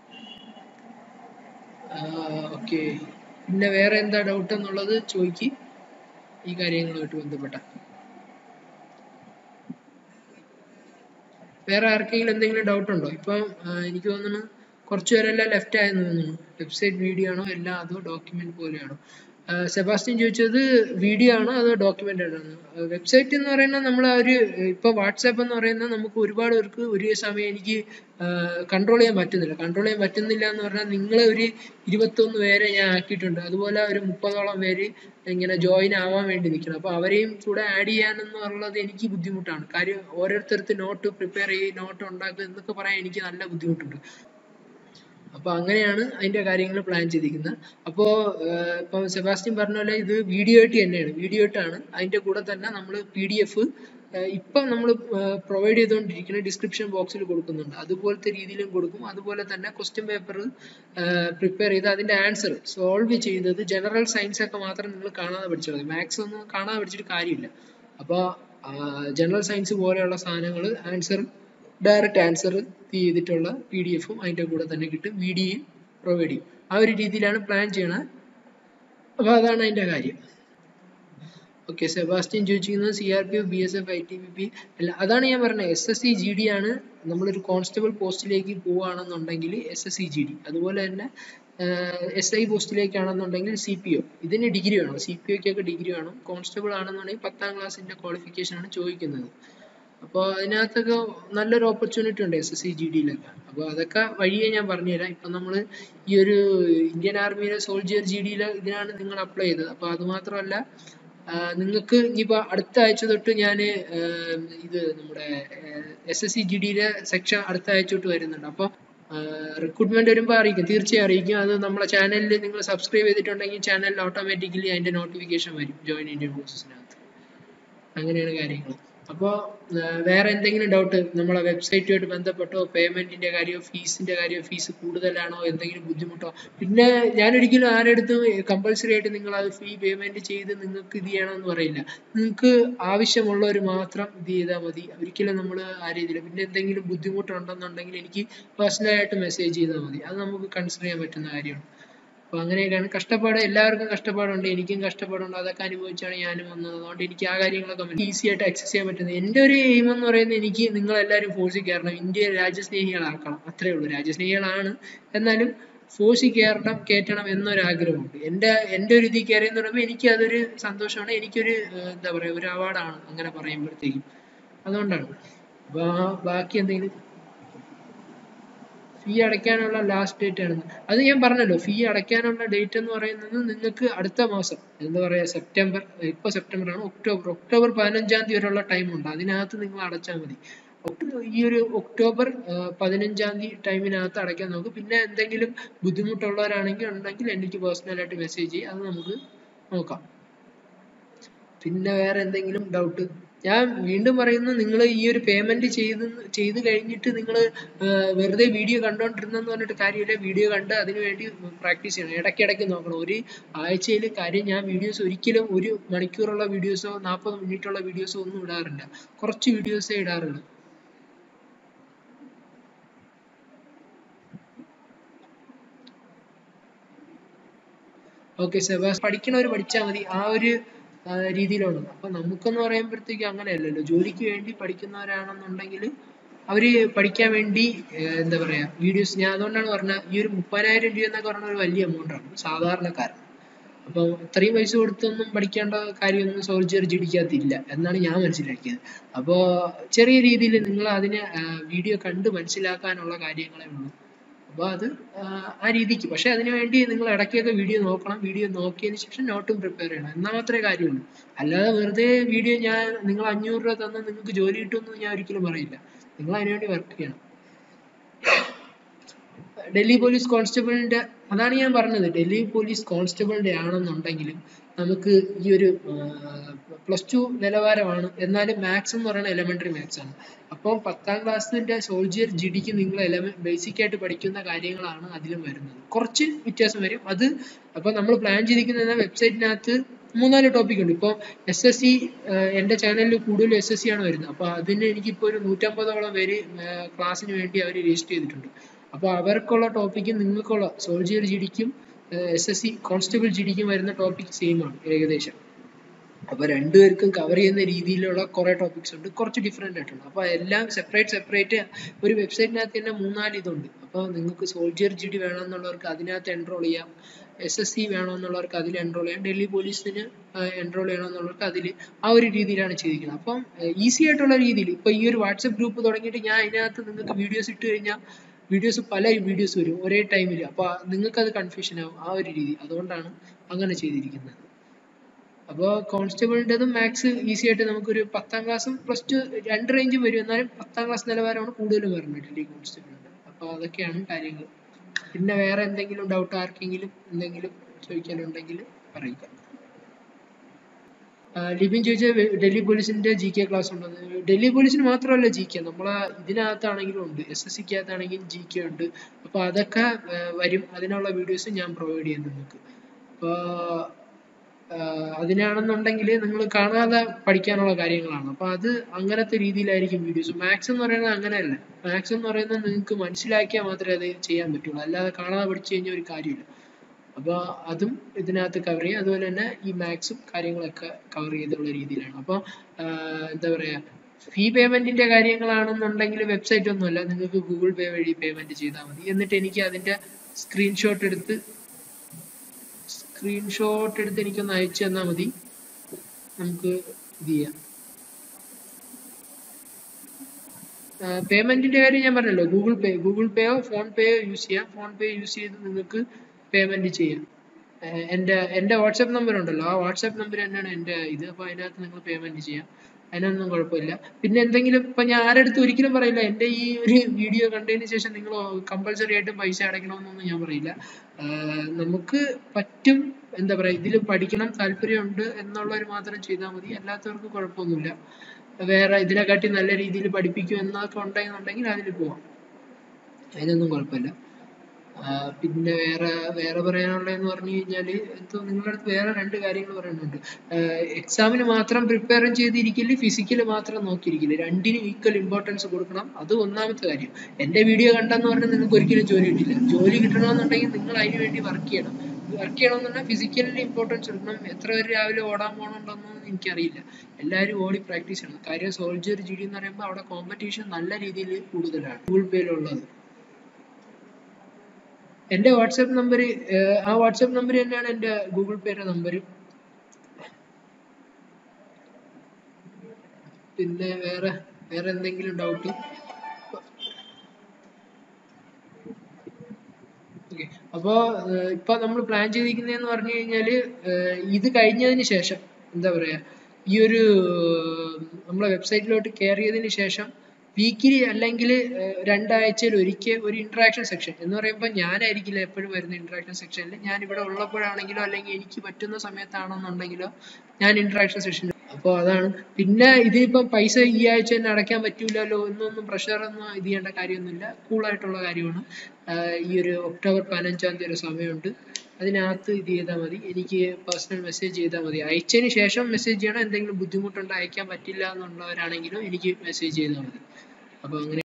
ഓക്കെ പിന്നെ വേറെ എന്താ ഡൗട്ട് എന്നുള്ളത് ചോദിക്ക് ഈ കാര്യങ്ങളുമായിട്ട് ബന്ധപ്പെട്ട വേറെ ആർക്കെങ്കിലും എന്തെങ്കിലും ഡൗട്ട് ഉണ്ടോ ഇപ്പം എനിക്ക് തോന്നുന്നു കുറച്ച് പേരെല്ലാം ലെഫ്റ്റ് ആയെന്ന് തോന്നുന്നു വെബ്സൈറ്റ് വീഡിയോ ആണോ എല്ലാം അതോ ഡോക്യുമെന്റ് പോലെയാണോ സെബാസ്റ്റ്യൻ ചോദിച്ചത് വീഡിയോ ആണോ അതോ ഡോക്യുമെന്റ് ആണോ വെബ്സൈറ്റ് എന്ന് പറയുന്നത് നമ്മൾ ഒരു ഇപ്പൊ വാട്സാപ്പ് എന്ന് പറയുന്നത് നമുക്ക് ഒരുപാട് പേർക്ക് ഒരേ സമയം എനിക്ക് കൺട്രോൾ ചെയ്യാൻ പറ്റുന്നില്ല കൺട്രോൾ ചെയ്യാൻ പറ്റുന്നില്ല എന്ന് പറഞ്ഞാൽ നിങ്ങളെ ഒരു ഇരുപത്തൊന്ന് പേരെ ഞാൻ ആക്കിയിട്ടുണ്ട് അതുപോലെ ഒരു മുപ്പതോളം പേര് ഇങ്ങനെ ജോയിൻ ആവാൻ വേണ്ടി നിൽക്കണം അപ്പൊ അവരെയും കൂടെ ആഡ് ചെയ്യാനെന്ന് പറയുന്നത് എനിക്ക് ബുദ്ധിമുട്ടാണ് കാര്യം ഓരോരുത്തർക്ക് നോട്ട് പ്രിപ്പയർ ചെയ്ത് നോട്ട് ഉണ്ടാക്കുക എന്നൊക്കെ പറയാൻ എനിക്ക് നല്ല ബുദ്ധിമുട്ടുണ്ട് അപ്പൊ അങ്ങനെയാണ് അതിന്റെ കാര്യങ്ങൾ പ്ലാൻ ചെയ്തിരിക്കുന്നത് അപ്പോ ഇപ്പൊ സെബാസ്റ്റ്യൻ പറഞ്ഞ പോലെ ഇത് വീഡിയോ ആയിട്ട് തന്നെയാണ് വീഡിയോ ആയിട്ടാണ് അതിന്റെ കൂടെ തന്നെ നമ്മൾ പി ഡി എഫ് ഇപ്പം നമ്മൾ പ്രൊവൈഡ് ചെയ്തുകൊണ്ടിരിക്കുന്ന ഡിസ്ക്രിപ്ഷൻ ബോക്സിൽ കൊടുക്കുന്നുണ്ട് അതുപോലത്തെ രീതിയിലും കൊടുക്കും അതുപോലെ തന്നെ ക്വസ്റ്റ്യൻ പേപ്പർ പ്രിപ്പയർ ചെയ്ത് അതിന്റെ ആൻസർ സോൾവ് ചെയ്തത് ജനറൽ സയൻസ് ഒക്കെ മാത്രം നിങ്ങൾ കാണാതെ പഠിച്ചാൽ മതി മാത്സ് ഒന്നും കാണാതെ പഠിച്ചിട്ട് കാര്യമില്ല അപ്പോൾ ജനറൽ സയൻസ് പോലെയുള്ള സാധനങ്ങൾ ആൻസർ ഡയറക്റ്റ് ആൻസർ ചെയ്തിട്ടുള്ള പി ഡി എഫും അതിൻ്റെ കൂടെ തന്നെ കിട്ടും വീഡിയോയും പ്രൊവൈഡ് ചെയ്യും ആ ഒരു രീതിയിലാണ് പ്ലാൻ ചെയ്യണത് അപ്പോൾ അതാണ് അതിൻ്റെ കാര്യം ഓക്കെ സെബാസ്റ്റ്യൻ ചോദിച്ചിരിക്കുന്നത് C R P F B S F I T B P അല്ല അതാണ് ഞാൻ പറഞ്ഞത് S S C G D ആണ് നമ്മളൊരു കോൺസ്റ്റബിൾ പോസ്റ്റിലേക്ക് പോവുകയാണെന്നുണ്ടെങ്കിൽ S S C G D അതുപോലെ തന്നെ എസ് ഐ പോസ്റ്റിലേക്കാണെന്നുണ്ടെങ്കിൽ സി പി ഒ ഇതിന് ഡിഗ്രി വേണം സി പി ഒക്കൊക്കെ ഡിഗ്രി വേണം കോൺസ്റ്റബിൾ ആണെന്നുണ്ടെങ്കിൽ പത്താം ക്ലാസ്സിൻ്റെ ക്വാളിഫിക്കേഷൻ ആണ് ചോദിക്കുന്നത് അപ്പോൾ അതിനകത്തൊക്കെ നല്ലൊരു ഓപ്പർച്യൂണിറ്റി ഉണ്ട് എസ് എസ് സി ജി ഡിയിലൊക്കെ അപ്പോൾ അതൊക്കെ വഴിയെ ഞാൻ പറഞ്ഞുതരാം ഇപ്പം നമ്മൾ ഈ ഒരു ഇന്ത്യൻ ആർമിയിലെ സോൾജിയർ ജി ഡിയിൽ ഇതിനാണ് നിങ്ങൾ അപ്ലൈ ചെയ്തത് അപ്പോൾ അതുമാത്രമല്ല നിങ്ങൾക്ക് ഇനിയിപ്പോൾ അടുത്ത ആഴ്ച തൊട്ട് ഞാൻ ഇത് നമ്മുടെ എസ് എസ് സി ജി ഡിയിലെ സെക്ഷൻ അടുത്ത ആഴ്ച തൊട്ട് വരുന്നുണ്ട് അപ്പോൾ റിക്രൂട്ട്മെന്റ് വരുമ്പോൾ അറിയിക്കും തീർച്ചയായും അറിയിക്കും അത് നമ്മളെ ചാനലിൽ നിങ്ങൾ സബ്സ്ക്രൈബ് ചെയ്തിട്ടുണ്ടെങ്കിൽ ചാനലിൽ ഓട്ടോമാറ്റിക്കലി അതിന്റെ നോട്ടിഫിക്കേഷൻ വരും ജോയിൻ ഇന്ത്യൻ ഫോഴ്സസിനകത്ത് അങ്ങനെയാണ് കാര്യങ്ങൾ അപ്പോൾ വേറെ എന്തെങ്കിലും ഡൗട്ട് നമ്മളെ വെബ്സൈറ്റുമായിട്ട് ബന്ധപ്പെട്ടോ പേയ്മെന്റിന്റെ കാര്യമോ ഫീസിന്റെ കാര്യമോ ഫീസ് കൂടുതലാണോ എന്തെങ്കിലും ബുദ്ധിമുട്ടോ പിന്നെ ഞാനൊരിക്കലും ആരെടുത്തും കമ്പൽസറി ആയിട്ട് നിങ്ങൾ അത് ഫീ പേയ്മെന്റ് ചെയ്ത് നിങ്ങൾക്ക് ഇത് ചെയ്യണമെന്ന് പറയില്ല നിങ്ങൾക്ക് ആവശ്യമുള്ളവർ മാത്രം ഇത് ചെയ്താൽ മതി ഒരിക്കലും നമ്മൾ ആ രീതിയിൽ പിന്നെ എന്തെങ്കിലും ബുദ്ധിമുട്ടുണ്ടെന്നുണ്ടെങ്കിൽ എനിക്ക് പേഴ്സണലായിട്ട് മെസ്സേജ് ചെയ്താൽ മതി അത് നമുക്ക് കൺസിഡർ ചെയ്യാൻ പറ്റുന്ന കാര്യമാണ് അപ്പോൾ അങ്ങനെയൊക്കെയാണ് കഷ്ടപ്പാട് എല്ലാവർക്കും കഷ്ടപ്പാടുണ്ട് എനിക്കും കഷ്ടപ്പാടുണ്ട് അതൊക്കെ അനുഭവിച്ചാണ് ഞാനും വന്നത് അതുകൊണ്ട് എനിക്ക് ആ കാര്യങ്ങളൊക്കെ ഈസി ആയിട്ട് ആക്സസ് ചെയ്യാൻ പറ്റുന്നത് എൻ്റെ ഒരു എയിം എന്ന് പറയുന്നത് എനിക്ക് നിങ്ങൾ എല്ലാവരും ഫോഴ്സിൽ കയറണം ഇന്ത്യ രാജ്യസ്നേഹികളാക്കണം അത്രേ ഉള്ളൂ രാജ്യസ്നേഹികളാണ് എന്നാലും ഫോഴ്സിൽ കയറണം കയറ്റണം എന്നൊരാഗ്രഹമുണ്ട് എൻ്റെ എൻ്റെ ഒരു ഇതിൽ കയറിയെന്ന് പറയുമ്പോൾ എനിക്ക് അതൊരു സന്തോഷമാണ് എനിക്കൊരു എന്താ പറയുക ഒരു അവാർഡാണ് അങ്ങനെ പറയുമ്പോഴത്തേക്കും അതുകൊണ്ടാണ് അപ്പോൾ ബാക്കി എന്തെങ്കിലും ഫീ അടയ്ക്കാനുള്ള ലാസ്റ്റ് ഡേറ്റ് ആണ് അത് ഞാൻ പറഞ്ഞല്ലോ ഫീ അടയ്ക്കാനുള്ള ഡേറ്റ് എന്ന് പറയുന്നത് നിങ്ങൾക്ക് അടുത്ത മാസം എന്താ പറയുക സെപ്റ്റംബർ ഇപ്പൊ സെപ്റ്റംബർ ആണ് ഒക്ടോബർ ഒക്ടോബർ പതിനഞ്ചാം തീയതി വരെയുള്ള ടൈം ഉണ്ട് അതിനകത്ത് നിങ്ങൾ അടച്ചാൽ മതി ഈ ഒരു ഒക്ടോബർ പതിനഞ്ചാം തീയതി ടൈമിനകത്ത് അടയ്ക്കാൻ നോക്കും പിന്നെ എന്തെങ്കിലും ബുദ്ധിമുട്ടുള്ളവരാണെങ്കിൽ ഉണ്ടെങ്കിൽ എനിക്ക് പേഴ്സണലായിട്ട് മെസ്സേജ് ചെയ്യും അത് നമുക്ക് നോക്കാം പിന്നെ വേറെ എന്തെങ്കിലും ഡൗട്ട് ഞാൻ വീണ്ടും പറയുന്നു നിങ്ങൾ ഈ ഒരു പേയ്മെന്റ് ചെയ്ത് ചെയ്ത് കഴിഞ്ഞിട്ട് നിങ്ങൾ വെറുതെ വീഡിയോ കണ്ടോണ്ടിരുന്നെന്ന് പറഞ്ഞിട്ട് കാര്യമില്ല വീഡിയോ കണ്ട് അതിനു വേണ്ടി പ്രാക്ടീസ് ചെയ്യണം ഇടയ്ക്കിടയ്ക്ക് നോക്കണം ഒരു ആഴ്ചയിൽ കാര്യം ഞാൻ വീഡിയോസ് ഒരിക്കലും ഒരു മണിക്കൂറുള്ള വീഡിയോസോ നാൽപ്പത് മിനിറ്റുള്ള വീഡിയോസോ ഒന്നും ഇടാറില്ല കുറച്ച് വീഡിയോസേ ഇടാറുള്ളൂ ഓക്കെ സെബാസ് പഠിക്കണവർ പഠിച്ചാൽ മതി ആ ഒരു ആ, രീതിയിലാണ് അപ്പൊ നമുക്കെന്ന് പറയുമ്പോഴത്തേക്ക് അങ്ങനെയല്ലല്ലോ ജോലിക്ക് വേണ്ടി പഠിക്കുന്നവരാണെന്നുണ്ടെങ്കിൽ അവര് പഠിക്കാൻ വേണ്ടി ഏർ എന്താ പറയാ വീഡിയോസ് ഞാൻ അതുകൊണ്ടാണ് പറഞ്ഞ ഈ ഒരു മുപ്പതിനായിരം രൂപ എന്നൊക്കെ പറഞ്ഞ ഒരു വലിയ എമൗണ്ട് ആണ് സാധാരണക്കാരൻ അപ്പൊ ഇത്രയും പൈസ കൊടുത്തൊന്നും പഠിക്കേണ്ട കാര്യമൊന്നും സോൾജിയർ ജിടിക്കകത്തില്ല എന്നാണ് ഞാൻ മനസ്സിലാക്കിയത് അപ്പോ ചെറിയ രീതിയിൽ നിങ്ങൾ അതിനെ വീഡിയോ കണ്ട് മനസ്സിലാക്കാനുള്ള കാര്യങ്ങളേ ഉള്ളൂ അപ്പോൾ അത് ആ, ആ രീതിക്ക് പക്ഷെ അതിനു വേണ്ടി നിങ്ങൾ ഇടയ്ക്കൊക്കെ വീഡിയോ നോക്കണം വീഡിയോ നോക്കിയതിന് ശേഷം നോട്ടും പ്രിപ്പയർ ചെയ്യണം എന്നാൽ മാത്രമേ കാര്യമുള്ളൂ അല്ലാതെ വെറുതെ വീഡിയോ ഞാൻ നിങ്ങൾ അഞ്ഞൂറ് രൂപ തന്നാൽ നിങ്ങൾക്ക് ജോലി കിട്ടുമെന്ന് ഞാൻ ഒരിക്കലും പറയില്ല നിങ്ങൾ അതിനു വേണ്ടി വർക്ക് ചെയ്യണം ഡൽഹി പോലീസ് കോൺസ്റ്റബിളിന്റെ അതാണ് ഞാൻ പറഞ്ഞത് ഡൽഹി പോലീസ് കോൺസ്റ്റബിളിന്റെ ആണെന്നുണ്ടെങ്കിലും നമുക്ക് ഈ ഒരു പ്ലസ് ടു നിലവാരമാണ് എന്നാലും മാത്സ് എന്ന് പറയുന്നത് എലമെന്ററി മാത്സ് ആണ് അപ്പോൾ പത്താം ക്ലാസ്സിന്റെ സോൾജിയർ ജിഡിക്ക് നിങ്ങൾ എലമെ ബേസിക് ആയിട്ട് പഠിക്കുന്ന കാര്യങ്ങളാണ് അതിലും വരുന്നത് കുറച്ച് വ്യത്യാസം വരും അത് അപ്പോൾ നമ്മൾ പ്ലാൻ ചെയ്തിരിക്കുന്ന വെബ്സൈറ്റിനകത്ത് മൂന്നാല് ടോപ്പിക് ഉണ്ട് ഇപ്പോൾ എസ് എസ് സി എൻ്റെ ചാനലിൽ കൂടുതലും എസ് എസ് സി ആണ് വരുന്നത് അപ്പോൾ അതിന് എനിക്കിപ്പോൾ ഒരു നൂറ്റമ്പതോളം പേര് ക്ലാസ്സിന് വേണ്ടി അവർ രജിസ്റ്റർ ചെയ്തിട്ടുണ്ട് അപ്പോൾ അവർക്കുള്ള ടോപ്പിക്കും നിങ്ങൾക്കുള്ള സോൾജിയർ ജിഡിക്കും എസ് എസ് സി കോൺസ്റ്റബിൾ ജിഡിക്കും വരുന്ന ടോപ്പിക് സെയിം ആണ് ഏകദേശം അപ്പോൾ രണ്ടുപേർക്കും കവർ ചെയ്യുന്ന രീതിയിലുള്ള കുറേ ടോപ്പിക്സ് ഉണ്ട് കുറച്ച് ഡിഫറെൻ്റ് ആയിട്ടുണ്ട് അപ്പോൾ എല്ലാം സെപ്പറേറ്റ് സെപ്പറേറ്റ് ഒരു വെബ്സൈറ്റിനകത്ത് തന്നെ മൂന്നാല് ഇതുണ്ട് അപ്പോൾ നിങ്ങൾക്ക് സോൾജിയർ ജി ഡി വേണമെന്നുള്ളവർക്ക് അതിനകത്ത് എൻറോൾ ചെയ്യാം എസ് എസ് സി വേണമെന്നുള്ളവർക്ക് അതിൽ എൻറോൾ ചെയ്യാം ഡൽഹി പോലീസിന് എൻറോൾ ചെയ്യണമെന്നുള്ളവർക്ക് അതിൽ ആ ഒരു രീതിയിലാണ് ചെയ്തിരിക്കുന്നത് അപ്പം ഈസി ആയിട്ടുള്ള രീതിയിൽ ഇപ്പോൾ ഈ ഒരു വാട്സപ്പ് ഗ്രൂപ്പ് തുടങ്ങിയിട്ട് ഞാൻ അതിനകത്ത് നിങ്ങൾക്ക് വീഡിയോസ് ഇട്ട് കഴിഞ്ഞാൽ വീഡിയോസ് പല വീഡിയോസ് വരും ഒരേ ടൈമിൽ അപ്പോൾ നിങ്ങൾക്ക് അത് കൺഫ്യൂഷൻ ആവും ആ ഒരു രീതി അതുകൊണ്ടാണ് അങ്ങനെ ചെയ്തിരിക്കുന്നത് അപ്പോൾ കോൺസ്റ്റബിളിൻ്റെതും മാത്സ് ഈസി ആയിട്ട് നമുക്കൊരു പത്താം ക്ലാസ്സും പ്ലസ് ടു രണ്ട് റേഞ്ചും വരും എന്നാലും പത്താം ക്ലാസ് നിലവാരമാണ് കൂടുതലും വരുന്നത് ഡൽഹി കോൺസ്റ്റബിളിൻ്റെ അപ്പോൾ അതൊക്കെയാണ് കാര്യങ്ങൾ പിന്നെ വേറെ എന്തെങ്കിലും ഡൗട്ട് ആർക്കെങ്കിലും എന്തെങ്കിലും ചോദിക്കാനുണ്ടെങ്കിൽ പറയുക ആ, ലിബിൻ ചോദിച്ച ഡൽഹി പോലീസിന്റെ ജി കെ ക്ലാസ് ഉണ്ടെന്ന് ഡൽഹി പോലീസിന് മാത്രമല്ല ജി കെ നമ്മളെ ഇതിനകത്താണെങ്കിലും ഉണ്ട് എസ് എസ് സിക്കകത്താണെങ്കിലും ജി കെ ഉണ്ട് അപ്പോൾ അതൊക്കെ ആ, വരും അതിനുള്ള വീഡിയോസ് ഞാൻ പ്രൊവൈഡ് ചെയ്യും നിങ്ങൾക്ക് അപ്പോൾ അതിനാണെന്നുണ്ടെങ്കിൽ നിങ്ങൾ കാണാതെ പഠിക്കാനുള്ള കാര്യങ്ങളാണ് അപ്പോൾ അത് അങ്ങനത്തെ രീതിയിലായിരിക്കും വീഡിയോസ് മാത്സ് എന്ന് പറയുന്നത് അങ്ങനെയല്ല മാത്സ് എന്ന് പറയുന്നത് നിങ്ങൾക്ക് മനസ്സിലാക്കിയാൽ മാത്രമേ അത് ചെയ്യാൻ പറ്റുള്ളൂ അല്ലാതെ കാണാതെ പഠിച്ചു കഴിഞ്ഞാൽ ഒരു കാര്യമില്ല അപ്പോൾ അതും ഇതിനകത്ത് കവർ ചെയ്യും അതുപോലെ തന്നെ ഈ മാത്സും കാര്യങ്ങളൊക്കെ കവർ ചെയ്തുള്ള രീതിയിലാണ് അപ്പോൾ എന്താ പറയുക ഫീ പേയ്മെന്റിന്റെ കാര്യങ്ങളാണെന്നുണ്ടെങ്കിൽ വെബ്സൈറ്റ് ഒന്നുമല്ല നിങ്ങൾക്ക് ഗൂഗിൾ പേ വഴി പേയ്മെന്റ് ചെയ്താൽ മതി എന്നിട്ട് എനിക്ക് അതിന്റെ സ്ക്രീൻഷോട്ട് എടുത്ത് സ്ക്രീൻഷോട്ട് എടുത്ത് എനിക്കൊന്ന് അയച്ചു തന്നാൽ മതി നമുക്ക് ഇത് ചെയ്യാം പേയ്മെന്റിന്റെ കാര്യം ഞാൻ പറഞ്ഞല്ലോ ഗൂഗിൾ പേ ഗൂഗിൾ പേയോ ഫോൺ പേയോ യൂസ് ചെയ്യാം ഫോൺ പേ യൂസ് ചെയ്ത് നിങ്ങൾക്ക് പേയ്മെന്റ് ചെയ്യാം ഏഹ് എൻ്റെ എൻ്റെ വാട്സാപ്പ് നമ്പർ ഉണ്ടല്ലോ ആ വാട്സാപ്പ് നമ്പർ തന്നെയാണ് എൻ്റെ ഇത് അപ്പോൾ അതിനകത്ത് നിങ്ങൾ പേയ്മെന്റ് ചെയ്യാം അതിനൊന്നും കുഴപ്പമില്ല പിന്നെ എന്തെങ്കിലും ഇപ്പം ഞാൻ ആരടുത്ത് ഒരിക്കലും പറയില്ല എൻ്റെ ഈ ഒരു വീഡിയോ കണ്ടതിന് ശേഷം നിങ്ങൾ കമ്പൽസറി ആയിട്ടും പൈസ അടയ്ക്കണമെന്നൊന്നും ഞാൻ പറയില്ല ആഹ് നമുക്ക് പറ്റും എന്താ പറയുക ഇതിൽ പഠിക്കണം താല്പര്യമുണ്ട് എന്നുള്ളവർ മാത്രം ചെയ്താൽ മതി അല്ലാത്തവർക്ക് കുഴപ്പമൊന്നുമില്ല വേറെ ഇതിനെക്കാട്ടി നല്ല രീതിയിൽ പഠിപ്പിക്കും എന്നൊക്കെ ഉണ്ടെന്നുണ്ടെങ്കിൽ അതിൽ പോവാം അതിനൊന്നും കുഴപ്പമില്ല ആ, പിന്നെ വേറെ വേറെ പറയാനുള്ളതെന്ന് പറഞ്ഞു കഴിഞ്ഞാൽ എന്തോ നിങ്ങളുടെ അടുത്ത് വേറെ രണ്ട് കാര്യങ്ങൾ പറയാനുണ്ട് എക്സാമിന് മാത്രം പ്രിപ്പയർ ചെയ്തിരിക്കില്ല ഫിസിക്കൽ മാത്രം നോക്കിയിരിക്കില്ല രണ്ടിനും ഈക്വൽ ഇമ്പോർട്ടൻസ് കൊടുക്കണം അത് ഒന്നാമത്തെ കാര്യം എൻ്റെ വീഡിയോ കണ്ടെന്ന് പറഞ്ഞാൽ നിങ്ങൾക്ക് ഒരിക്കലും ജോലി കിട്ടില്ല ജോലി കിട്ടണമെന്നുണ്ടെങ്കിൽ നിങ്ങൾ അതിന് വേണ്ടി വർക്ക് ചെയ്യണം വർക്ക് ചെയ്യണമെന്നുണ്ടെങ്കിൽ ഫിസിക്കലിന് ഇമ്പോർട്ടൻസ് കൊടുക്കണം എത്ര പേര് രാവിലെ ഓടാൻ പോകണമെന്നൊന്നും എനിക്കറിയില്ല എല്ലാവരും ഓടി പ്രാക്ടീസ് ചെയ്യണം കാര്യം സോൾജർ ജി ഡി എന്ന് പറയുമ്പോൾ അവിടെ കോമ്പറ്റീഷൻ നല്ല രീതിയിൽ കൂടുതലാണ് ഗൂഗിൾ പേയിലുള്ളത് എൻ്റെ വാട്സാപ്പ് നമ്പർ ആ വാട്സാപ്പ് നമ്പർ തന്നെയാണ് എൻ്റെ ഗൂഗിൾ പേയുടെ നമ്പർ പിന്നെ വേറെ വേറെ എന്തെങ്കിലും ഡൗട്ട് ഓക്കെ അപ്പോൾ ഇപ്പോൾ നമ്മൾ പ്ലാൻ ചെയ്തിരിക്കുന്നതെന്ന് പറഞ്ഞു കഴിഞ്ഞാൽ ഇത് കഴിഞ്ഞതിന് ശേഷം എന്താ പറയുക ഈ ഒരു നമ്മളെ വെബ്സൈറ്റിലോട്ട് കയറിയതിന് ശേഷം വീക്കിലി അല്ലെങ്കിൽ രണ്ടാഴ്ചയിൽ ഒരിക്കൽ ഒരു ഇന്ററാക്ഷൻ സെക്ഷൻ എന്ന് പറയുമ്പോൾ ഞാനായിരിക്കില്ല എപ്പോഴും വരുന്ന ഇന്ററാക്ഷൻ സെക്ഷനിൽ ഞാൻ ഇവിടെ ഉള്ളപ്പോഴാണെങ്കിലോ അല്ലെങ്കിൽ എനിക്ക് പറ്റുന്ന സമയത്താണെന്നുണ്ടെങ്കിലോ ഞാൻ ഇന്ററാക്ഷൻ സെഷൻ അപ്പോൾ അതാണ് പിന്നെ ഇതിനിപ്പം പൈസ ഈ ആഴ്ച തന്നെ അടയ്ക്കാൻ പറ്റൂലല്ലോ എന്നൊന്നും പ്രഷർ ഒന്നും ഇത് ചെയ്യേണ്ട കാര്യമൊന്നുമില്ല കൂളായിട്ടുള്ള കാര്യമാണ് ആഹ് ഈ ഒരു ഒക്ടോബർ പതിനഞ്ചാം തീയതി ഒരു സമയമുണ്ട് അതിനകത്ത് ഇത് ചെയ്താൽ മതി എനിക്ക് പേഴ്സണൽ മെസ്സേജ് ചെയ്താൽ മതി അയച്ചതിന് ശേഷം മെസ്സേജ് ചെയ്യണം എന്തെങ്കിലും ബുദ്ധിമുട്ടുണ്ട് അയക്കാൻ പറ്റില്ല എന്നുള്ളവരാണെങ്കിലും എനിക്ക് മെസ്സേജ് ചെയ്താൽ മതി അപ്പോൾ അങ്ങനെ